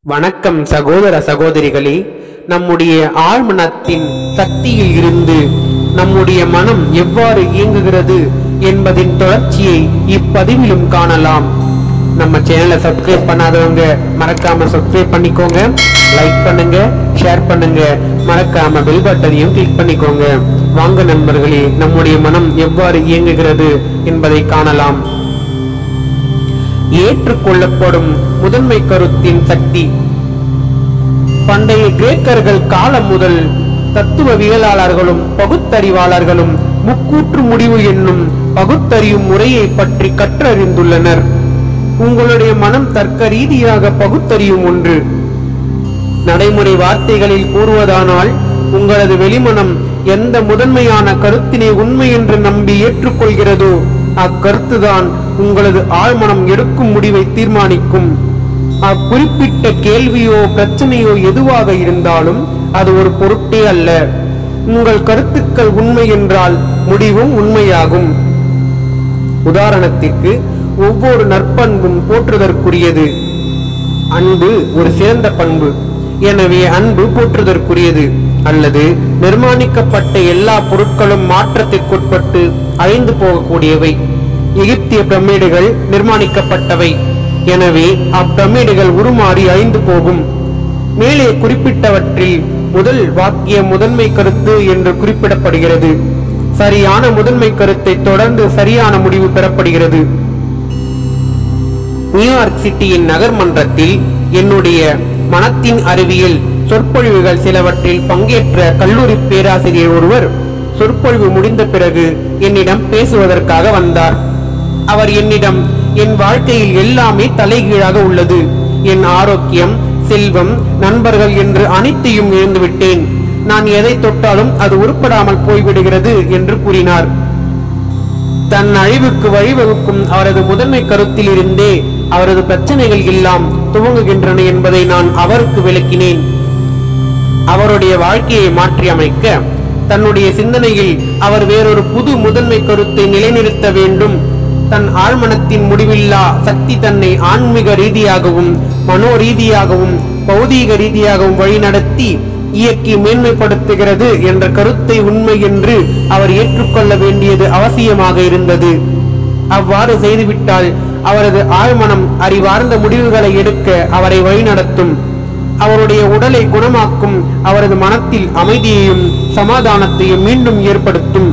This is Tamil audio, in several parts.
வணக்கம் சகோதர சகோதரிகளே நம்முடைய ஆழ்மனத்தின் சக்தியில் இருந்து நம்முடைய மனம் எவ்வாறு இயங்குகிறது என்பதின் தொடர்ச்சியை இப்பதிவிலும் காணலாம் நம்ம சேனலை சப்ஸ்கிரைப் பண்ணாதவங்க மறக்காம சப்ஸ்கிரைப் பண்ணிக்கோங்க லைக் பண்ணுங்க ஷேர் பண்ணுங்க மறக்காம பெல் பட்டனையும் கிளிக் பண்ணிக்கோங்க வாங்க நண்பர்களே நம்முடைய மனம் எவ்வாறு இயங்குகிறது என்பதை காணலாம் ஏற்றுக்கொள்ளப்படும் முதன்மை கருத்தின் சக்தி பண்டைய கிரேக்கர்கள் காலம் முதல் தத்துவவியலாளர்களும் பகுத்தறிவாளர்களும் முக்கூற்று முடிவு என்னும் பகுத்தறியும் முறையை பற்றி கற்றறிந்துள்ளனர் உங்களுடைய மனம் தர்க்க ரீதியாக பகுத்தறியும் ஒன்று நடைமுறை வார்த்தைகளில் கூறுவதானால் உங்களது வெளிமனம் எந்த முதன்மையான கருத்தினை உண்மை என்று நம்பி ஏற்றுக்கொள்கிறதோ அக்கருத்துதான் உங்களது ஆழ்மனம் எடுக்கும் முடிவை தீர்மானிக்கும் அக்குறிப்பிட்ட கேள்வியோ பிரச்சனையோ எதுவாக இருந்தாலும் அது ஒரு பொருட்டே அல்ல உங்கள் கருத்துக்கள் உண்மை என்றால் முடிவும் உண்மையாகும் உதாரணத்திற்கு ஒவ்வொரு நற்பண்பும் போற்றுதற்குரியது அன்பு ஒரு சிறந்த பண்பு எனவே அன்பு போற்றுதற்குரியது அல்லது நிர்மாணிக்கப்பட்ட எல்லா பொருட்களும் மாற்றத்திற்குட்பட்டு அழிந்து போகக்கூடியவை எகிப்திய பிரமிடுகள் நிர்மாணிக்கப்பட்டவை எனவே அப்பிரமிடுகள் உருமாறி அழிந்து போகும் மேலே குறிப்பிட்டவற்றில் முதல் வாக்கிய முதன்மை கருத்து என்று குறிப்பிடப்படுகிறது சரியான முதன்மை கருத்தை தொடர்ந்து சரியான முடிவு பெறப்படுகிறது நியூயார்க் சிட்டியின் நகர்மன்றத்தில் என்னுடைய மனத்தின் அறிவியல் சொற்பொழிவுகள் சிலவற்றில் பங்கேற்ற கல்லூரி பேராசிரியர் ஒருவர் சொற்பொழிவு முடிந்த பிறகு என்னிடம் பேசுவதற்காக வந்தார் அவர் என்னிடம் என் வாழ்க்கையில் எல்லாமே தலைகீழாக உள்ளது என் ஆரோக்கியம் செல்வம் நண்பர்கள் என்று அனைத்தையும் இழந்துவிட்டேன் நான் எதை தொட்டாலும் அது உருப்படாமல் போய்விடுகிறது என்று கூறினார் தன் அழிவுக்கு வழிவகுக்கும் அவரது முதன்மை கருத்தில் இருந்தே அவரது பிரச்சனைகள் எல்லாம் துவங்குகின்றன என்பதை நான் அவருக்கு விளக்கினேன் அவருடைய வாழ்க்கையை மாற்றி அமைக்க தன்னுடைய சிந்தனையில் அவர் வேறொரு புது முதன்மை கருத்தை நிலைநிறுத்த வேண்டும் தன் ஆழ்மனத்தின் முடிவில்லா சக்தி தன்னை ஆன்மீக ரீதியாகவும் மனோ ரீதியாகவும் பௌதீக ரீதியாகவும் வழிநடத்தி இயக்கி மேன்மைப்படுத்துகிறது என்ற கருத்தை உண்மை என்று அவர் ஏற்றுக்கொள்ள வேண்டியது அவசியமாக இருந்தது அவ்வாறு செய்துவிட்டால் அவரது ஆழ்மனம் அறிவார்ந்த முடிவுகளை எடுக்க அவரை வழிநடத்தும் அவருடைய உடலை குணமாக்கும் அவரது மனத்தில் அமைதியையும் சமாதானத்தையும் மீண்டும் ஏற்படுத்தும்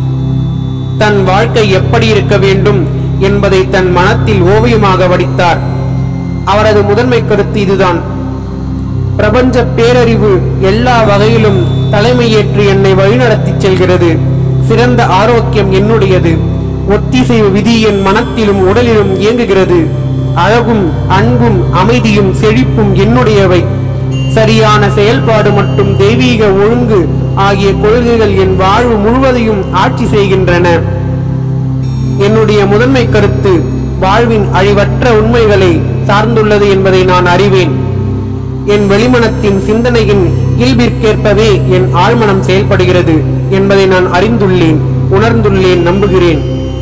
தன் வாழ்க்கை எப்படி இருக்க வேண்டும் என்பதை தன் மனத்தில் ஓவியமாக வடித்தார் அவரது முதன்மை கருத்து இதுதான் பிரபஞ்ச பேரறிவு எல்லா வகையிலும் தலைமையேற்று என்னை வழிநடத்தி செல்கிறது சிறந்த ஆரோக்கியம் என்னுடையது ஒத்திசைவு விதி என் மனத்திலும் உடலிலும் இயங்குகிறது அழகும் அன்பும் அமைதியும் செழிப்பும் என்னுடையவை சரியான செயல்பாடு மற்றும் தெய்வீக ஒழுங்கு ஆகிய கொள்கைகள் என் வாழ்வு முழுவதையும் ஆட்சி செய்கின்றன என்னுடைய முதன்மை கருத்து வாழ்வின் அழிவற்ற உண்மைகளை சார்ந்துள்ளது என்பதை நான் அறிவேன் என் வெளிமனத்தின் சிந்தனையின் இயல்பிற்கேற்பவே என் ஆழ்மனம் செயல்படுகிறது என்பதை நான் அறிந்துள்ளேன் உணர்ந்துள்ளேன் நம்புகிறேன்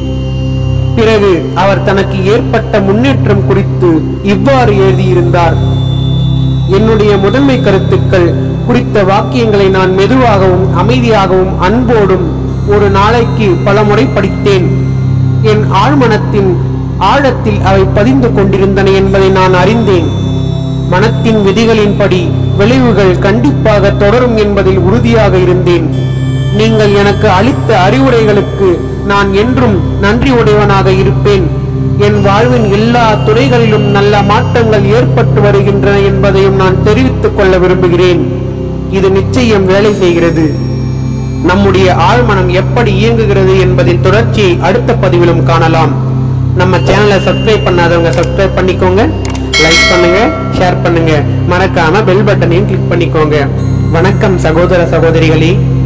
பிறகு அவர் தனக்கு ஏற்பட்ட முன்னேற்றம் குறித்து இவ்வாறு எழுதியிருந்தார் என்னுடைய முதன்மை கருத்துக்கள் குறித்த வாக்கியங்களை நான் மெதுவாகவும் அமைதியாகவும் அன்போடும் ஒரு நாளைக்கு பல முறை படித்தேன் என் ஆழ்மனத்தின் ஆழத்தில் அவை பதிந்து கொண்டிருந்தன என்பதை நான் அறிந்தேன் மனத்தின் விதிகளின்படி விளைவுகள் கண்டிப்பாக தொடரும் என்பதில் உறுதியாக இருந்தேன் நீங்கள் எனக்கு அளித்த அறிவுரைகளுக்கு நான் என்றும் நன்றி உடையவனாக இருப்பேன் என் வாழ்வின் எல்லா துறைகளிலும் நல்ல மாற்றங்கள் ஏற்பட்டு வருகின்றன என்பதையும் நான் தெரிவித்துக் கொள்ள விரும்புகிறேன் இது நிச்சயம் வேலை செய்கிறது நம்முடைய ஆழ்மனம் எப்படி இயங்குகிறது என்பதின் தொடர்ச்சியை அடுத்த பதிவிலும் காணலாம் நம்ம சேனலை சப்ஸ்கிரைப் பண்ணாதவங்க சப்ஸ்கிரைப் பண்ணிக்கோங்க லைக் பண்ணுங்க ஷேர் பண்ணுங்க மறக்காம பெல் பட்டனையும் கிளிக் பண்ணிக்கோங்க வணக்கம் சகோதர சகோதரிகளே